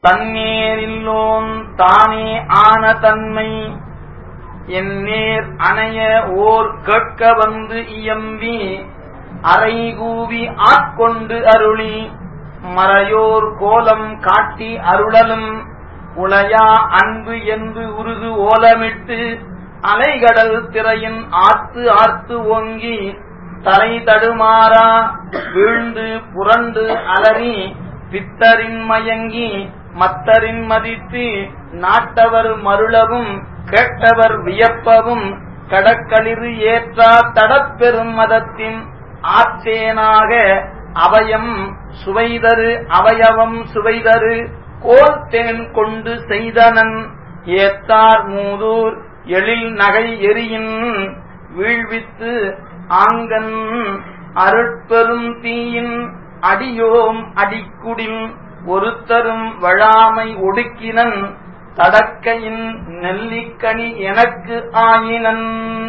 தன்னேரில்லோன் தானே ஆன தன்மை என் நேர் அணைய ஓர் கேட்க வந்து இயம்பி அறைகூவி ஆட்கொண்டு அருளி மறையோர் கோலம் காட்டி அருளலும் உளையா அன்பு என்று உருகு ஓலமிட்டு அலைகடல் திரையின் ஆர்த்து ஆர்த்து ஓங்கி தலை தடுமாறா வீழ்ந்து புரண்டு அலறி பித்தரின் மயங்கி மத்தரின் மதித்து நாட்டவர் மருளவும் கேட்டவர் வியப்பவும் கடற்களிறு ஏற்றா தடப்பெரும் மதத்தின் ஆற்றேனாக அவயம் சுவைதரு அவயவம் சுவைதரு கோல் தேன் கொண்டு செய்தனன் ஏத்தார் மூதூர் எழில் நகை எரியின் வீழ்வித்து ஆங்கன் அருட்பெரும் தீயின் அடியோம் அடிக்குடில் ஒருத்தரும் வழாமை ஒடுக்கினன் தடக்கையின் நெல்லிக்கனி எனக்கு ஆயினன்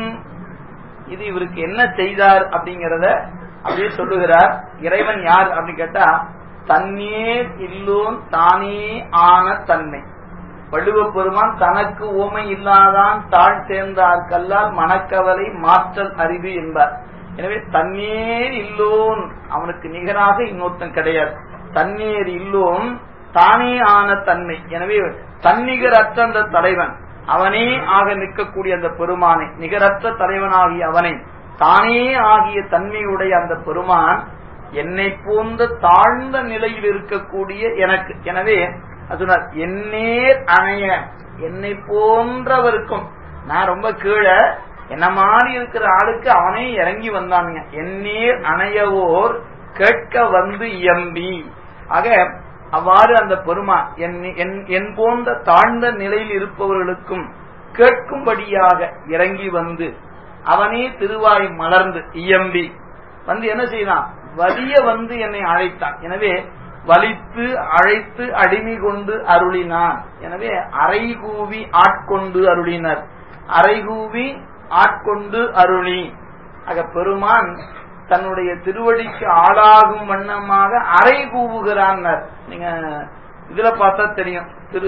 இது இவருக்கு என்ன செய்தார் அப்படிங்கறத அப்படியே சொல்லுகிறார் இறைவன் யார் அப்படின்னு கேட்டா தன்னீர் இல்லோன் தானே ஆன தன்மை வள்ளுவ பெருமான் தனக்கு ஓமை இல்லாதான் தாழ் சேர்ந்தார் கல்லால் மனக்கவலை மாற்றல் அறிவு என்பார் எனவே தண்ணீர் இல்லோன் அவனுக்கு நிகராக இன்னொருத்தன் கிடையாது தண்ணீர் இல்லோன் தானே ஆன தன்மை எனவே தன்னிகரற்ற அந்த தலைவன் அவனே ஆக நிற்கக்கூடிய அந்த பெருமானை நிகரற்ற தலைவனாகிய அவனை தானே ஆகிய தன்மையுடைய அந்த பெருமான் என்னை போன்ற தாழ்ந்த நிலையில் இருக்கக்கூடிய எனக்கு எனவே அதுனார் என்னேர் அணைய என்னை போன்றவருக்கும் நான் ரொம்ப கீழே என்ன மாதிரி இருக்கிற ஆளுக்கு அவனே இறங்கி வந்தானுங்க என்னேர் அணையவோர் கேட்க வந்து இயம்பி ஆக அவ்வாறு அந்த பெருமான் என் போன்ற தாழ்ந்த நிலையில் இருப்பவர்களுக்கும் கேட்கும்படியாக இறங்கி வந்து அவனே திருவாய் மலர்ந்து இயம்பி வந்து என்ன செய்தான் வலிய வந்து என்னை அழைத்தான் எனவே வலித்து அழைத்து அடிமை கொண்டு அருளினான் எனவே அரைகூவி ஆட்கொண்டு அருளினர் அரைகூவி ஆட்கொண்டு அருளி ஆக பெருமான் தன்னுடைய திருவடிக்கு ஆளாகும் வண்ணமாக அறை கூவுகிறான் நீங்க இதுல பார்த்தா தெரியும் திரு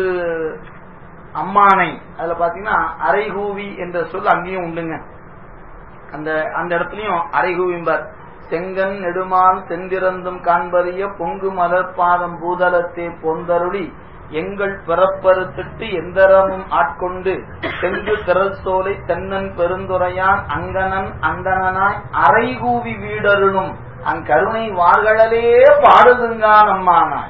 அம்மானை அதுல பாத்தீங்கன்னா அரைகூவி என்ற சொல் அங்கேயும் உண்டுங்க அந்த அந்த இடத்துலயும் அரைகூவிம்பார் செங்கன் நெடுமால் செந்திறந்தும் காண்பறிய பொங்கு மலர் பாதம் பூதலத்தே பொந்தருளி எங்கள் பிறப்பறுத்திட்டு எந்தரமும் ஆட்கொண்டு செங்கு திரள் சோலை தென்னன் பெருந்துரையான் அங்கனன் அந்தனாய் அரைகூவி வீடருளும் அங்கருணை வார்களே பாடுதுங்கான் அம்மானாய்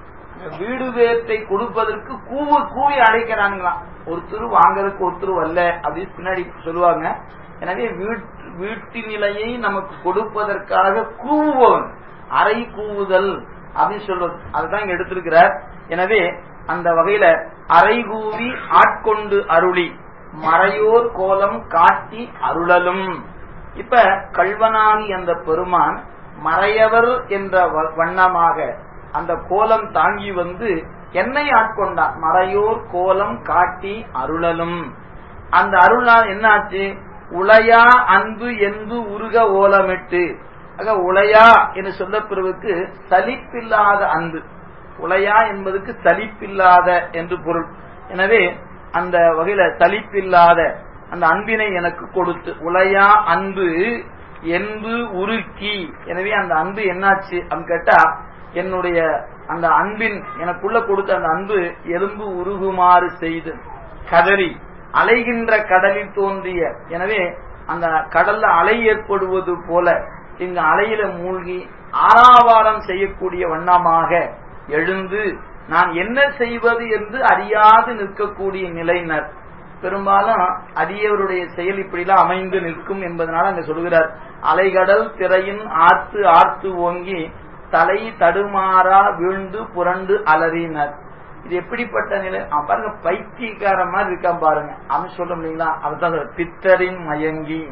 வீடு வேத்தை கொடுப்பதற்கு கூவு கூவி அழைக்கிறாங்களாம் ஒருத்தர் வாங்கறதுக்கு ஒருத்தர் வரல அப்படின்னு பின்னாடி சொல்லுவாங்க எனவே வீட்டு நிலையை நமக்கு கொடுப்பதற்காக கூவுவன் அறை கூவுதல் அப்படின்னு சொல்வது அதுதான் இங்க எடுத்திருக்கிறார் எனவே அந்த வகையில அரைகூவி ஆட்கொண்டு அருளி மறையோர் கோலம் காட்டி அருளலும் இப்ப கல்வனாகி அந்த பெருமான் மறையவர் என்ற வண்ணமாக அந்த கோலம் தாங்கி வந்து என்னை ஆட்கொண்டான் மறையோர் கோலம் காட்டி அருளலும் அந்த அருள்னால் என்னாச்சு உளையா அன்பு என்று உருக ஓலமிட்டு ஆக உளையா என்று சொல்லப்பெறுவதற்கு சலிப்பில்லாத அன்பு உளையா என்பதற்கு சலிப்பில்லாத என்று பொருள் எனவே அந்த வகையில சலிப்பில்லாத அந்த அன்பினை எனக்கு கொடுத்து உளையா அன்பு என்பு உருக்கி எனவே அந்த அன்பு என்னாச்சு அப்படின்னு கேட்டா என்னுடைய அந்த அன்பின் எனக்குள்ள கொடுத்த அந்த அன்பு எலும்பு உருகுமாறு செய்து கதறி அலைகின்ற கடலில் தோன்றிய எனவே அந்த கடல்ல அலை ஏற்படுவது போல இங்க அலையில மூழ்கி ஆறாவாரம் செய்யக்கூடிய வண்ணமாக எழுந்து நான் என்ன செய்வது என்று அறியாது நிற்கக்கூடிய நிலையினர் பெரும்பாலும் அடியவருடைய செயல் இப்படிலாம் அமைந்து நிற்கும் என்பதனால அங்க சொல்கிறார் அலைகடல் திரையின் ஆர்த்து ஆர்த்து ஓங்கி தலை தடுமாறா வீழ்ந்து புரண்டு அலறினர் இது எப்படிப்பட்ட நிலை பாருங்க பைத்தியக்கார மாதிரி இருக்கான் பாருங்க அவன் சொல்ல முடியுங்களா அதுதான் பித்தரின் மயங்கி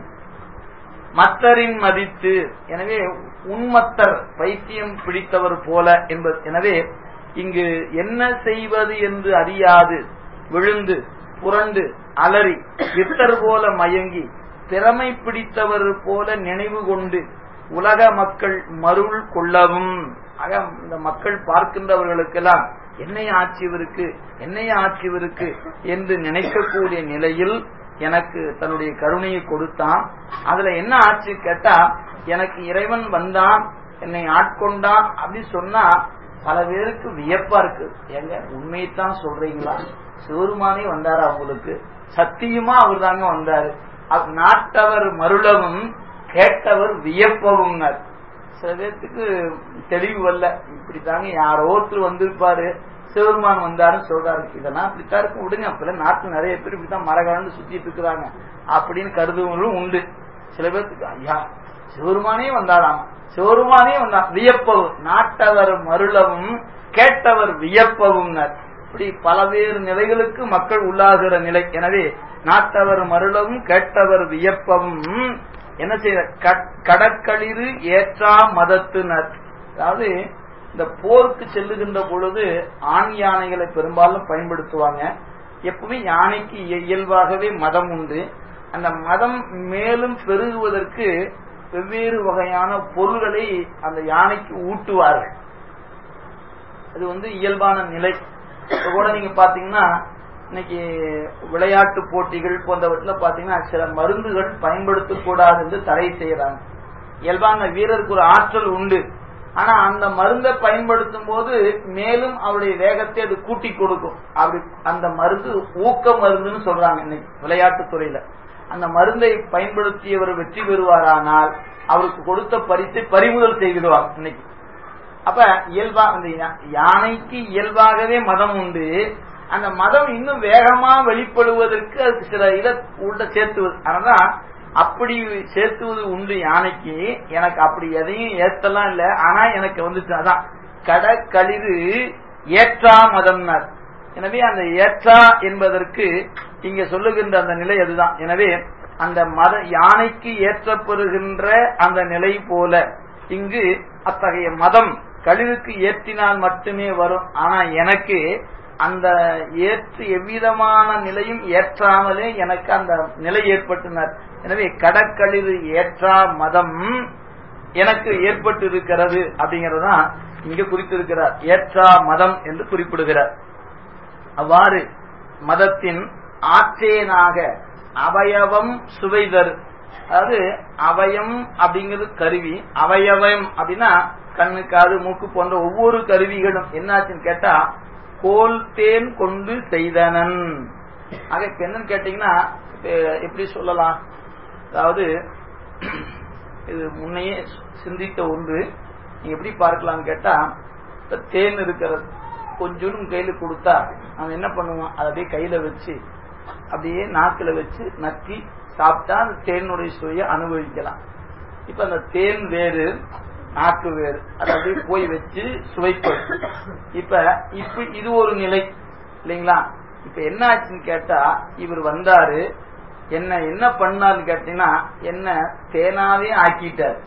மத்தரின் மதித்து எனவே உண்மத்தர் பைத்தியம் பிடித்தவர் போல என்பது எனவே இங்கு என்ன செய்வது என்று அறியாது விழுந்து புரண்டு அலறி பித்தர் போல மயங்கி திறமை பிடித்தவர் போல நினைவு கொண்டு உலக மக்கள் மருள் கொள்ளவும் ஆக இந்த மக்கள் பார்க்கின்றவர்களுக்கெல்லாம் என்னை ஆட்சியவருக்கு என்னை ஆட்சியவருக்கு என்று நினைக்கக்கூடிய நிலையில் எனக்கு தன்னுடைய கருணையை கொடுத்தான் அதுல என்ன ஆட்சி கேட்டா எனக்கு இறைவன் வந்தான் என்னை ஆட்கொண்டான் அப்படி சொன்னா பல பேருக்கு வியப்பா இருக்கு ஏங்க உண்மையைத்தான் சொல்றீங்களா சிவருமானே வந்தாரா உங்களுக்கு சத்தியமா அவர் தாங்க வந்தாரு அவ் நாட்டவர் மருளவும் கேட்டவர் வியப்பவும் சில பேர்த்துக்கு தெளிவு வரல இப்படி தாங்க யாரோ ஒருத்தர் வந்திருப்பாரு சிவருமான் வந்தாருன்னு சொல்றாரு இதெல்லாம் இப்படித்தான் இருக்கும் விடுங்க அப்பெல்லாம் நாட்டுல நிறைய பேர் இப்படித்தான் மரகலன்னு சுத்திட்டு இருக்கிறாங்க அப்படின்னு கருதுவங்களும் உண்டு சில பேர்த்துக்கு ஐயா சிவருமானே வந்தாராம் சிவருமானே வந்தான் வியப்பவும் நாட்டவர் மருளவும் கேட்டவர் வியப்பவும் இப்படி பலவேறு நிலைகளுக்கு மக்கள் உள்ளாகிற நிலை எனவே நாட்டவர் மருளவும் கேட்டவர் வியப்பவும் என்ன செய்ய கடற்களிறு ஏற்றா மதத்தினர் அதாவது இந்த போருக்கு செல்லுகின்ற பொழுது ஆண் யானைகளை பெரும்பாலும் பயன்படுத்துவாங்க எப்பவுமே யானைக்கு இயல்பாகவே மதம் உண்டு அந்த மதம் மேலும் பெருகுவதற்கு வெவ்வேறு வகையான பொருள்களை அந்த யானைக்கு ஊட்டுவார்கள் அது வந்து இயல்பான நிலை இப்ப கூட நீங்க பாத்தீங்கன்னா இன்னைக்கு விளையாட்டு போட்டிகள் போன்றவற்றில் பாத்தீங்கன்னா சில மருந்துகள் பயன்படுத்தக்கூடாது என்று தடை செய்யறாங்க இயல்பான வீரருக்கு ஒரு ஆற்றல் உண்டு ஆனா அந்த மருந்தை பயன்படுத்தும் போது மேலும் அவருடைய வேகத்தை அது கூட்டி கொடுக்கும் அப்படி அந்த மருந்து ஊக்க மருந்துன்னு சொல்றாங்க இன்னைக்கு விளையாட்டு துறையில அந்த மருந்தை பயன்படுத்தியவர் வெற்றி பெறுவாரானால் அவருக்கு கொடுத்த பரிசை பறிமுதல் செய்திடுவார் இன்னைக்கு அப்ப இயல்பா அந்த யானைக்கு இயல்பாகவே மதம் உண்டு அந்த மதம் இன்னும் வேகமா வெளிப்படுவதற்கு அதுக்கு சில இதை உள்ள சேர்த்துவது அதனால அப்படி சேர்த்துவது உண்டு யானைக்கு எனக்கு அப்படி எதையும் ஏத்தலாம் இல்ல ஆனா எனக்கு வந்துச்சு அதான் கடற்களிறு ஏற்றா மதம்னார் எனவே அந்த ஏற்றா என்பதற்கு இங்க சொல்லுகின்ற அந்த நிலை அதுதான் எனவே அந்த மத யானைக்கு ஏற்றப்பெறுகின்ற அந்த நிலை போல இங்கு அத்தகைய மதம் கழிவுக்கு ஏற்றினால் மட்டுமே வரும் ஆனா எனக்கு அந்த ஏற்று எவ்விதமான நிலையும் ஏற்றாமலே எனக்கு அந்த நிலை ஏற்பட்டனர் எனவே கடற்கழிவு ஏற்றா மதம் எனக்கு ஏற்பட்டு இருக்கிறது அப்படிங்கறதான் இங்க குறித்திருக்கிறார் ஏற்றா மதம் என்று குறிப்பிடுகிறார் அவ்வாறு மதத்தின் ஆற்றேனாக அவயவம் சுவைதர் அதாவது அவயம் அப்படிங்கிறது கருவி அவயவம் அப்படின்னா கண்ணு காது மூக்கு போன்ற ஒவ்வொரு கருவிகளும் என்னாச்சுன்னு கேட்டா கோல் தேன் கொண்டு செய்தனன் ஆக இப்ப என்னன்னு கேட்டீங்கன்னா எப்படி சொல்லலாம் அதாவது இது முன்னையே சிந்தித்த ஒன்று நீங்க எப்படி பார்க்கலாம் கேட்டா தேன் இருக்கிறது கொஞ்சம் கையில கொடுத்தா அவன் என்ன பண்ணுவான் அதை அப்படியே கையில வச்சு அப்படியே நாக்குல வச்சு நக்கி சாப்பிட்டா அந்த தேனுடைய சுவையை அனுபவிக்கலாம் இப்ப அந்த தேன் வேறு நாக்கு வேறு அதை அப்படியே போய் வச்சு சுவைப்பது இப்ப இப்ப இது ஒரு நிலை இல்லைங்களா இப்ப என்ன ஆச்சுன்னு கேட்டா இவர் வந்தாரு என்ன என்ன பண்ணாருன்னு கேட்டீங்கன்னா என்ன தேனாவே ஆக்கிட்டார்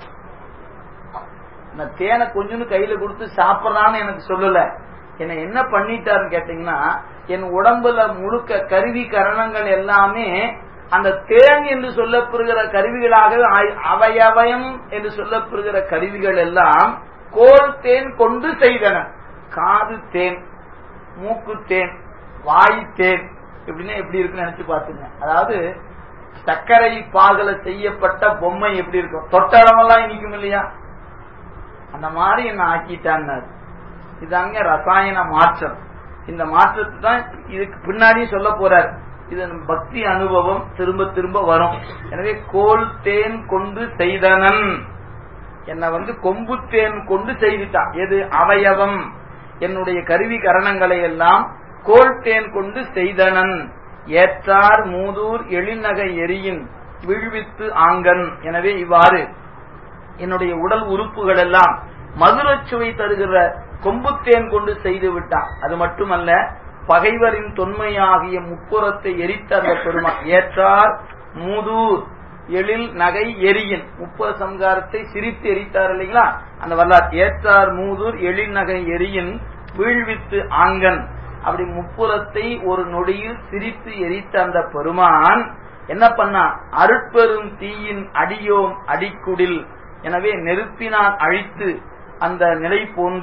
இந்த தேனை கொஞ்சம் கையில கொடுத்து சாப்பிடறான்னு எனக்கு சொல்லல என்ன என்ன பண்ணிட்டாருன்னு கேட்டீங்கன்னா என் உடம்புல முழுக்க கருவி கரணங்கள் எல்லாமே அந்த தேன் என்று சொல்லப்படுகிற கருவிகளாக அவயவயம் என்று சொல்லப்படுகிற கருவிகள் எல்லாம் கோல் தேன் கொண்டு செய்தன காது தேன் மூக்கு தேன் வாய் தேன் இப்படின்னா எப்படி இருக்குன்னு நினைச்சு பாத்துங்க அதாவது சர்க்கரை பாகல செய்யப்பட்ட பொம்மை எப்படி இருக்கும் தொட்டடமெல்லாம் இனிக்கும் இல்லையா அந்த மாதிரி என்ன ஆக்கிட்டான்னு இதாங்க ரசாயன மாற்றம் இந்த மாற்றத்தை தான் இதுக்கு பின்னாடி சொல்ல போறார் இது பக்தி அனுபவம் திரும்ப திரும்ப வரும் எனவே கோல் தேன் கொண்டு செய்தனன் என்ன வந்து கொம்பு தேன் கொண்டு செய்துட்டான் எது அவயவம் என்னுடைய கருவி கரணங்களை எல்லாம் கோல் தேன் கொண்டு செய்தனன் ஏற்றார் மூதூர் எழில்நகை எரியின் விழ்வித்து ஆங்கன் எனவே இவ்வாறு என்னுடைய உடல் உறுப்புகள் எல்லாம் மதுரச் சுவை தருகிற கொம்புத்தேன் கொண்டு செய்து விட்டான் அது மட்டுமல்ல பகைவரின் தொன்மையாகிய முப்புறத்தை எரித்த அந்த பெருமான் ஏற்றார் மூதூர் எழில் நகை எரியின் முப்புற சம்காரத்தை சிரித்து எரித்தார் இல்லைங்களா அந்த வரலாறு ஏற்றார் மூதூர் எழில் நகை எரியின் வீழ்வித்து ஆங்கன் அப்படி முப்புறத்தை ஒரு நொடியில் சிரித்து எரித்த அந்த பெருமான் என்ன பண்ணா அருட்பெரும் தீயின் அடியோம் அடிக்குடில் எனவே நெருப்பினால் அழித்து அந்த நிலை போன்று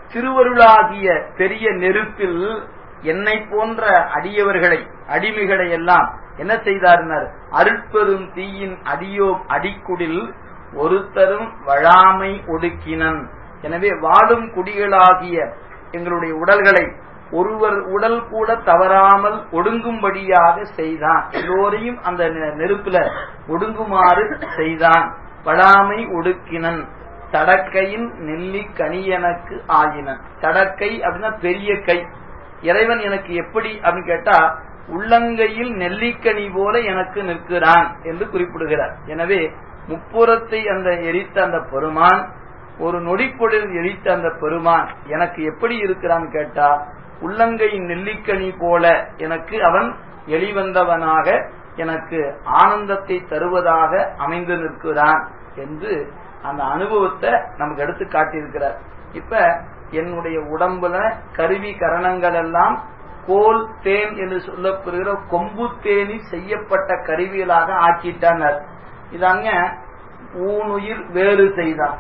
திருவருளாகிய பெரிய நெருப்பில் என்னை போன்ற அடியவர்களை அடிமைகளை எல்லாம் என்ன செய்தார்னர் அருட்பெரும் தீயின் அடியோம் அடிக்குடில் ஒருத்தரும் வழாமை ஒடுக்கினன் எனவே வாழும் குடிகளாகிய எங்களுடைய உடல்களை ஒருவர் உடல் கூட தவறாமல் ஒடுங்கும்படியாக செய்தான் எல்லோரையும் அந்த நெ- நெருப்புல ஒடுங்குமாறு செய்தான் பழாமை ஒடுக்கினன் தடக்கையின் நெல்லி கனியனக்கு ஆயினன் தடக்கை அப்படின்னா பெரிய கை இறைவன் எனக்கு எப்படி அப்படின்னு கேட்டா உள்ளங்கையில் நெல்லிக்கனி போல எனக்கு நிற்கிறான் என்று குறிப்பிடுகிறார் எனவே முப்புறத்தை அந்த எரித்த அந்த பெருமான் ஒரு நொடிப்பொழுதில் எரித்த அந்த பெருமான் எனக்கு எப்படி இருக்கிறான் கேட்டா உள்ளங்கை நெல்லிக்கனி போல எனக்கு அவன் எளிவந்தவனாக எனக்கு ஆனந்தத்தை தருவதாக அமைந்து நிற்கிறான் என்று அந்த அனுபவத்தை நமக்கு எடுத்து காட்டியிருக்கிறார் இப்ப என்னுடைய உடம்புல கருவி கரணங்கள் எல்லாம் கோல் தேன் என்று சொல்லப்படுகிற கொம்பு தேனி செய்யப்பட்ட கருவிகளாக ஆக்கிட்டானர் இதாங்க ஊனுயிர் வேறு செய்தான்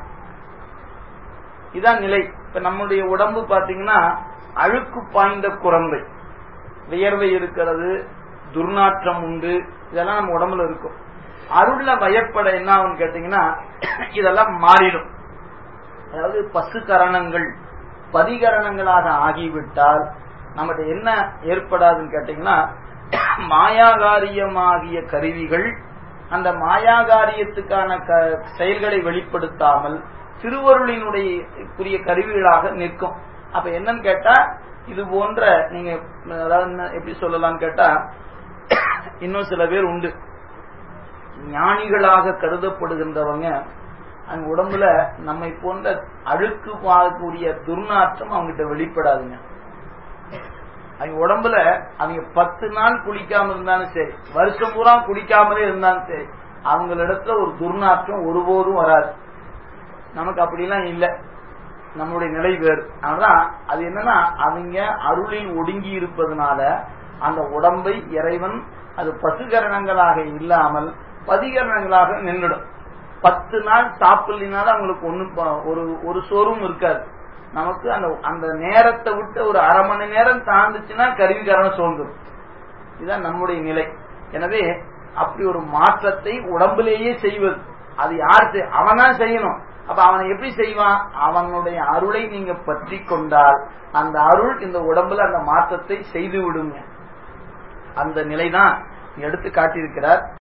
இதான் நிலை இப்ப நம்முடைய உடம்பு பாத்தீங்கன்னா அழுக்கு பாய்ந்த குரம்பை வியர்வை இருக்கிறது துர்நாற்றம் உண்டு இதெல்லாம் நம்ம உடம்புல இருக்கும் அருள்ல வயப்பட என்ன ஆகும்னு கேட்டீங்கன்னா இதெல்லாம் மாறிடும் அதாவது பசு கரணங்கள் பதிகரணங்களாக ஆகிவிட்டால் நம்மகிட்ட என்ன ஏற்படாதுன்னு கேட்டீங்கன்னா மாயாகாரியமாகிய கருவிகள் அந்த மாயாகாரியத்துக்கான க- செயல்களை வெளிப்படுத்தாமல் திருவருளினுடைய புரிய கருவிகளாக நிற்கும் அப்ப என்னன்னு கேட்டா இது போன்ற நீங்க அதாவது என்ன- எப்படி சொல்லலாம்னு கேட்டா இன்னும் சில பேர் உண்டு ஞானிகளாக கருதப்படுகின்றவங்க அவங்க உடம்புல நம்மை போன்ற அழுக்கு வாழக்கூடிய துர்நாற்றம் அவங்ககிட்ட வெளிப்படாதுங்க அவங்க உடம்புல அவங்க பத்து நாள் குளிக்காம இருந்தாலும் சரி வருஷம் பூரா குளிக்காமலே இருந்தாலும் சரி அவங்களிடத்துல ஒரு துர்நாற்றம் ஒருபோதும் வராது நமக்கு அப்படிலாம் இல்ல நம்மளுடைய நிலை வேறு அதனால அது என்னன்னா அவங்க அருளில் ஒடுங்கி இருப்பதனால அந்த உடம்பை இறைவன் அது பசுகரணங்களாக இல்லாமல் பதிகரணங்களாக நின்றுடும் பத்து நாள் சாப்பிடலினால அவங்களுக்கு ஒண்ணும் ப- ஒரு ஒரு சோறும் இருக்காது நமக்கு அந்த அந்த நேரத்தை விட்டு ஒரு அரை மணி நேரம் தாண்டுச்சுன்னா கருவிகரணம் சோர்ந்துடும் இதுதான் நம்முடைய நிலை எனவே அப்படி ஒரு மாற்றத்தை உடம்பிலேயே செய்வது அது யார் செய்- அவன்தான் செய்யணும் அப்ப அவனை எப்படி செய்வான் அவனுடைய அருளை நீங்க பற்றி கொண்டால் அந்த அருள் இந்த உடம்புல அந்த மாற்றத்தை செய்து விடுங்க அந்த நிலைதான் எடுத்து காட்டியிருக்கிறார்